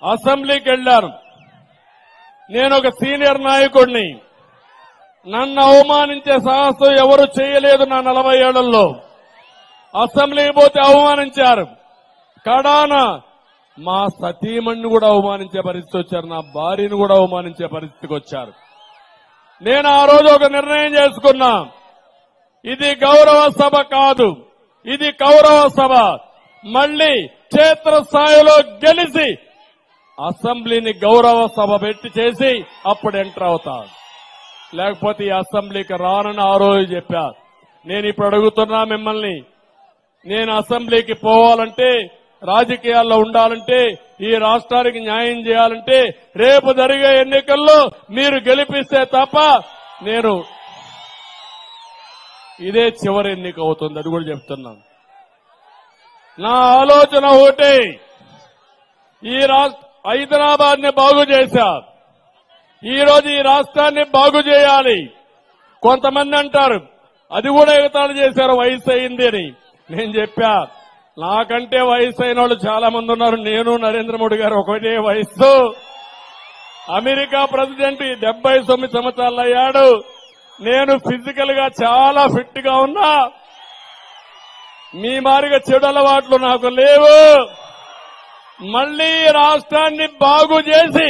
అసెంబ్లీకి వెళ్ళాను నేను ఒక సీనియర్ నాయకుడిని నన్ను అవమానించే సాహసం ఎవరు చేయలేదు నా నలభై ఏళ్లలో అసెంబ్లీకి పోతే అవమానించారు కడాన మా సతీమణ్ణి కూడా అవమానించే పరిస్థితి వచ్చారు నా భార్యను కూడా అవమానించే పరిస్థితికి వచ్చారు నేను ఆ రోజు ఒక నిర్ణయం చేసుకున్నా ఇది గౌరవ సభ కాదు ఇది కౌరవ సభ మళ్ళీ క్షేత్రస్థాయిలో గెలిచి అసెంబ్లీని గౌరవ సభ పెట్టి చేసి అప్పుడు ఎంటర్ అవుతా లేకపోతే ఈ అసెంబ్లీకి రానని ఆ రోజు చెప్పా నేను ఇప్పుడు అడుగుతున్నా మిమ్మల్ని నేను అసెంబ్లీకి పోవాలంటే రాజకీయాల్లో ఉండాలంటే ఈ రాష్ట్రానికి న్యాయం చేయాలంటే రేపు జరిగే ఎన్నికల్లో మీరు గెలిపిస్తే తప్ప నేను ఇదే చివరి ఎన్నిక అవుతుంది అది కూడా చెప్తున్నాను నా ఆలోచన ఒకటే ఈ రాష్ట్ర హైదరాబాద్ ని బాగు చేశా ఈ రోజు ఈ రాష్ట్రాన్ని బాగు చేయాలి కొంతమంది అంటారు అది కూడా ఎగతాళి చేశారు వయసు అయింది అని నేను చెప్పా నాకంటే వయసు అయిన వాళ్ళు చాలా మంది ఉన్నారు నేను నరేంద్ర మోడీ గారు ఒకటే వయస్సు అమెరికా ప్రెసిడెంట్ ఈ డెబ్బై తొమ్మిది సంవత్సరాలు అయ్యాడు నేను ఫిజికల్ గా చాలా ఫిట్ గా ఉన్నా మీ మారిగా చెడు అలవాట్లు నాకు లేవు మళ్లీ రాష్ట్రాన్ని బాగు చేసి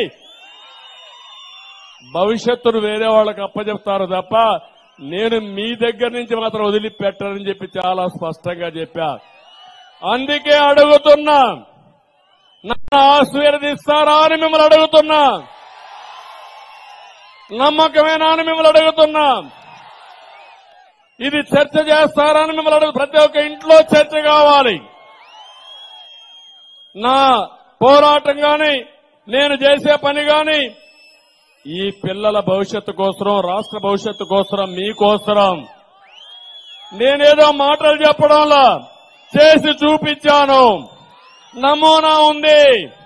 భవిష్యత్తును వేరే వాళ్ళకి అప్పచెప్తారు తప్ప నేను మీ దగ్గర నుంచి మాత్రం వదిలిపెట్టనని చెప్పి చాలా స్పష్టంగా చెప్పా అందుకే అడుగుతున్నా నన్ను ఆశీర్వదిస్తారా అని మిమ్మల్ని అడుగుతున్నా నమ్మకమేనా అని మిమ్మల్ని అడుగుతున్నా ఇది చర్చ చేస్తారా అని మిమ్మల్ని అడుగు ప్రతి ఒక్క ఇంట్లో చర్చ కావాలి నా పోరాటం గాని నేను చేసే పని గాని ఈ పిల్లల భవిష్యత్తు కోసం రాష్ట్ర భవిష్యత్తు కోసం మీకోసరం నేనేదో మాటలు చెప్పడంలా చేసి చూపించాను నమూనా ఉంది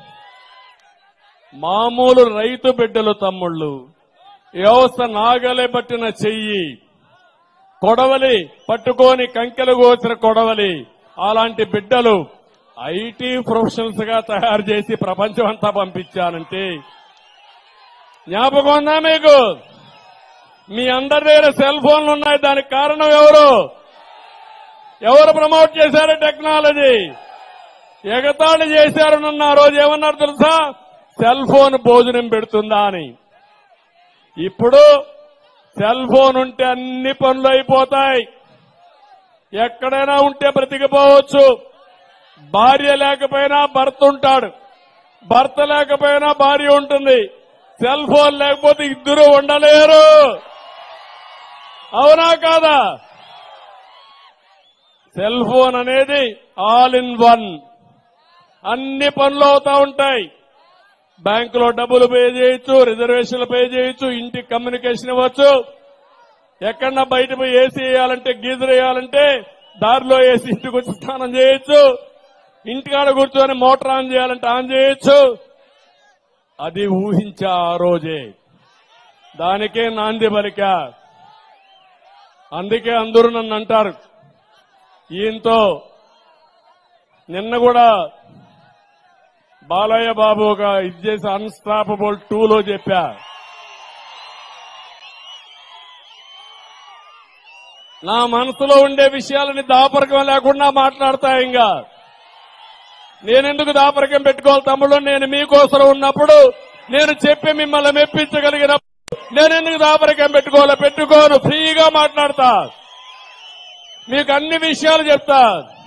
మామూలు రైతు బిడ్డలు తమ్ముళ్ళు వ్యవస్థ నాగలే పట్టిన చెయ్యి కొడవలి పట్టుకొని కంకెలు కోసిన కొడవలి అలాంటి బిడ్డలు ఐటీ ప్రొఫెషనల్స్ గా తయారు చేసి ప్రపంచం అంతా పంపించానంటే జ్ఞాపకం ఉందా మీకు మీ అందరి దగ్గర సెల్ ఫోన్లు ఉన్నాయి దానికి కారణం ఎవరు ఎవరు ప్రమోట్ చేశారు టెక్నాలజీ ఎగతాళి చేశారు నన్ను ఆ రోజు ఏమన్నారు తెలుసా సెల్ ఫోన్ భోజనం పెడుతుందా అని ఇప్పుడు సెల్ ఫోన్ ఉంటే అన్ని పనులు అయిపోతాయి ఎక్కడైనా ఉంటే బ్రతికిపోవచ్చు భార్య లేకపోయినా భర్త ఉంటాడు భర్త లేకపోయినా భార్య ఉంటుంది సెల్ ఫోన్ లేకపోతే ఇద్దరు ఉండలేరు అవునా కాదా సెల్ ఫోన్ అనేది ఆల్ ఇన్ వన్ అన్ని పనులు అవుతా ఉంటాయి బ్యాంకులో డబ్బులు పే చేయొచ్చు రిజర్వేషన్లు పే చేయొచ్చు ఇంటికి కమ్యూనికేషన్ ఇవ్వచ్చు ఎక్కడన్నా బయట పోయి ఏసీ వేయాలంటే గీజర్ వేయాలంటే దారిలో వేసి ఇంటికి వచ్చి స్నానం చేయొచ్చు ఇంటికాడ కూర్చొని మోటార్ ఆన్ చేయాలంటే ఆన్ చేయొచ్చు అది ఊహించా ఆ రోజే దానికే నాంది పలికా అందుకే అందరూ నన్ను అంటారు ఈయంతో నిన్న కూడా బాలయ్య బాబు ఒక ఇది చేసి అన్స్టాపబుల్ టూలో చెప్పా నా మనసులో ఉండే విషయాలని దాపరికం లేకుండా మాట్లాడతా ఇంకా నేనెందుకు దాపరికం పెట్టుకోవాలి తమ్ముడు నేను మీకోసం ఉన్నప్పుడు నేను చెప్పి మిమ్మల్ని మెప్పించగలిగినప్పుడు నేనెందుకు దాపరికం పెట్టుకోవాలి పెట్టుకోను ఫ్రీగా మాట్లాడతా మీకు అన్ని విషయాలు చెప్తా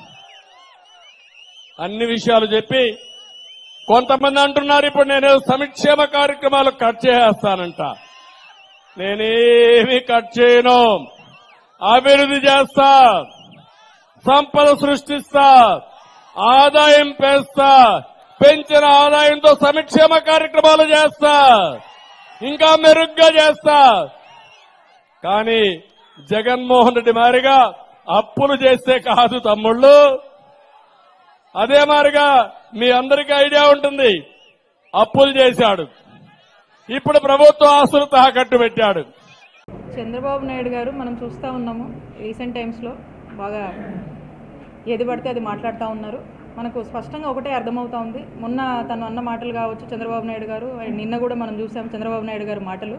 అన్ని విషయాలు చెప్పి కొంతమంది అంటున్నారు ఇప్పుడు నేను సంక్షేమ కార్యక్రమాలు కట్ చేసేస్తానంట నేనేమి కట్ చేయను అభివృద్ధి చేస్తా సంపద సృష్టిస్తా ఆదాయం పెంచుతా పెంచిన ఆదాయంతో సంక్షేమ కార్యక్రమాలు చేస్తా ఇంకా మెరుగ్గా చేస్తా కానీ జగన్మోహన్ రెడ్డి మారిగా అప్పులు చేస్తే కాదు తమ్ముళ్ళు అదే మారిగా మీ అందరికీ ఐడియా ఉంటుంది అప్పులు చేశాడు ఇప్పుడు ప్రభుత్వ ఆస్తులు తాకట్టు పెట్టాడు చంద్రబాబు నాయుడు గారు మనం చూస్తూ ఉన్నాము రీసెంట్ టైమ్స్లో బాగా ఏది పడితే అది మాట్లాడుతూ ఉన్నారు మనకు స్పష్టంగా ఒకటే అర్థమవుతా ఉంది మొన్న తను అన్న మాటలు కావచ్చు చంద్రబాబు నాయుడు గారు అండ్ నిన్న కూడా మనం చూసాం చంద్రబాబు నాయుడు గారి మాటలు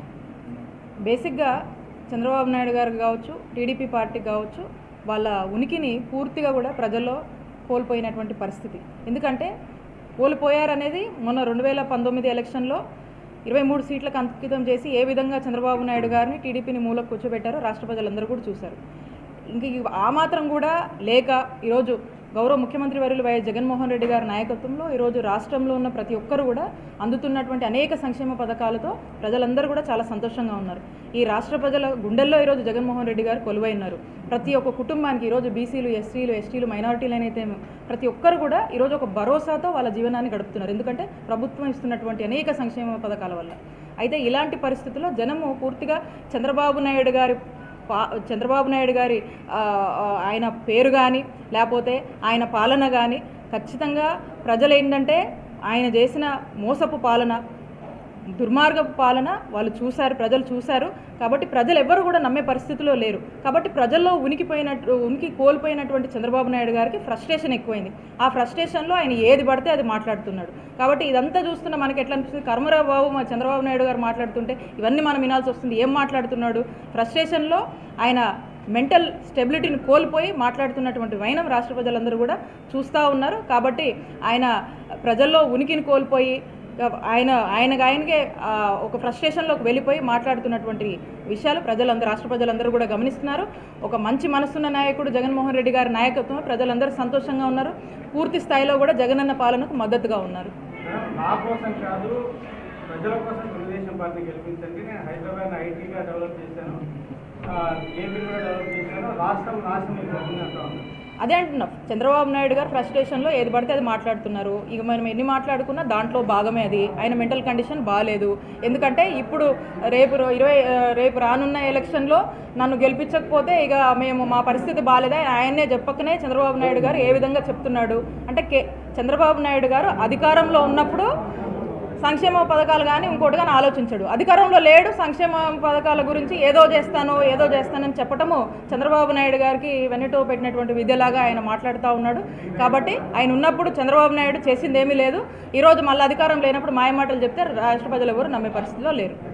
బేసిక్గా చంద్రబాబు నాయుడు గారు కావచ్చు టీడీపీ పార్టీ కావచ్చు వాళ్ళ ఉనికిని పూర్తిగా కూడా ప్రజల్లో కోల్పోయినటువంటి పరిస్థితి ఎందుకంటే కోల్పోయారనేది మొన్న రెండు వేల పంతొమ్మిది ఎలక్షన్లో ఇరవై మూడు సీట్లకు అంకితం చేసి ఏ విధంగా చంద్రబాబు నాయుడు గారిని టీడీపీని మూలకు కూర్చోబెట్టారో రాష్ట్ర ప్రజలందరూ కూడా చూశారు ఇంక ఇవి ఆ మాత్రం కూడా లేక ఈరోజు గౌరవ ముఖ్యమంత్రి వర్యులు వైఎస్ జగన్మోహన్ రెడ్డి గారి నాయకత్వంలో ఈరోజు రాష్ట్రంలో ఉన్న ప్రతి ఒక్కరు కూడా అందుతున్నటువంటి అనేక సంక్షేమ పథకాలతో ప్రజలందరూ కూడా చాలా సంతోషంగా ఉన్నారు ఈ రాష్ట్ర ప్రజల గుండెల్లో ఈరోజు జగన్మోహన్ రెడ్డి గారు కొలువై ఉన్నారు ప్రతి ఒక్క కుటుంబానికి ఈరోజు బీసీలు ఎస్సీలు ఎస్టీలు మైనారిటీలు అయితే ప్రతి ఒక్కరు కూడా ఈరోజు ఒక భరోసాతో వాళ్ళ జీవనాన్ని గడుపుతున్నారు ఎందుకంటే ప్రభుత్వం ఇస్తున్నటువంటి అనేక సంక్షేమ పథకాల వల్ల అయితే ఇలాంటి పరిస్థితుల్లో జనము పూర్తిగా చంద్రబాబు నాయుడు గారి పా చంద్రబాబు నాయుడు గారి ఆ, ఆ, ఆయన పేరు కానీ లేకపోతే ఆయన పాలన కానీ ఖచ్చితంగా ప్రజలు ఏంటంటే ఆయన చేసిన మోసపు పాలన దుర్మార్గపు పాలన వాళ్ళు చూశారు ప్రజలు చూశారు కాబట్టి ప్రజలు ఎవ్వరు కూడా నమ్మే పరిస్థితిలో లేరు కాబట్టి ప్రజల్లో ఉనికిపోయినట్టు ఉనికి కోల్పోయినటువంటి చంద్రబాబు నాయుడు గారికి ఫ్రస్ట్రేషన్ ఎక్కువైంది ఆ ఫ్రస్ట్రేషన్లో ఆయన ఏది పడితే అది మాట్లాడుతున్నాడు కాబట్టి ఇదంతా చూస్తున్న మనకి ఎట్లా అనిపిస్తుంది కర్మరావు బాబు మా చంద్రబాబు నాయుడు గారు మాట్లాడుతుంటే ఇవన్నీ మనం వినాల్సి వస్తుంది ఏం మాట్లాడుతున్నాడు ఫ్రస్ట్రేషన్లో ఆయన మెంటల్ స్టెబిలిటీని కోల్పోయి మాట్లాడుతున్నటువంటి వైనం రాష్ట్ర ప్రజలందరూ కూడా చూస్తూ ఉన్నారు కాబట్టి ఆయన ప్రజల్లో ఉనికిని కోల్పోయి ఆయన ఆయనకు ఆయనకే ఆ, ఒక ఫ్రస్ట్రేషన్లోకి వెళ్ళిపోయి మాట్లాడుతున్నటువంటి విషయాలు ప్రజలందరూ రాష్ట్ర ప్రజలందరూ కూడా గమనిస్తున్నారు ఒక మంచి మనసున్న నాయకుడు జగన్మోహన్ రెడ్డి గారి నాయకత్వం ప్రజలందరూ సంతోషంగా ఉన్నారు పూర్తి స్థాయిలో కూడా జగనన్న పాలనకు మద్దతుగా ఉన్నారు మేడం, నా కోసం కాదు ప్రజల కోసం తెలుగుదేశం పార్టీ గెలిపించండి నేను హైదరాబాద్ ఐటీగా డెవలప్ చేశాను ఆ, ఏపీ కూడా డెవలప్ చేశాను రాష్ట్రం నాశనం అయిపోతుంది అంటా ఉన్నాను అదే అంటున్నా చంద్రబాబు నాయుడు గారు ఫ్రస్ట్రేషన్లో ఏది పడితే అది మాట్లాడుతున్నారు ఇక మనం ఎన్ని మాట్లాడుకున్నా దాంట్లో భాగమే అది ఆయన మెంటల్ కండిషన్ బాగాలేదు ఎందుకంటే ఇప్పుడు రేపు రో- ఇరవై ఆ, రేపు రానున్న ఎలక్షన్లో నన్ను గెలిపించకపోతే ఇక మేము మా పరిస్థితి బాగాలేదా ఆయన్నే చెప్పకనే చంద్రబాబు నాయుడు గారు ఏ విధంగా చెప్తున్నాడు అంటే కే చంద్రబాబు నాయుడు గారు అధికారంలో ఉన్నప్పుడు సంక్షేమ పథకాలు కానీ ఇంకోటి కానీ ఆలోచించడు అధికారంలో లేడు సంక్షేమ పథకాల గురించి ఏదో చేస్తాను ఏదో చేస్తానని చెప్పటము చంద్రబాబు నాయుడు గారికి వెన్నటో పెట్టినటువంటి విద్యలాగా ఆయన మాట్లాడుతూ ఉన్నాడు కాబట్టి ఆయన ఉన్నప్పుడు చంద్రబాబు నాయుడు చేసింది ఏమీ లేదు ఈరోజు మళ్ళీ అధికారం లేనప్పుడు మాయమాటలు చెప్తే రాష్ట్ర ప్రజలు ఎవరు నమ్మే పరిస్థితిలో లేరు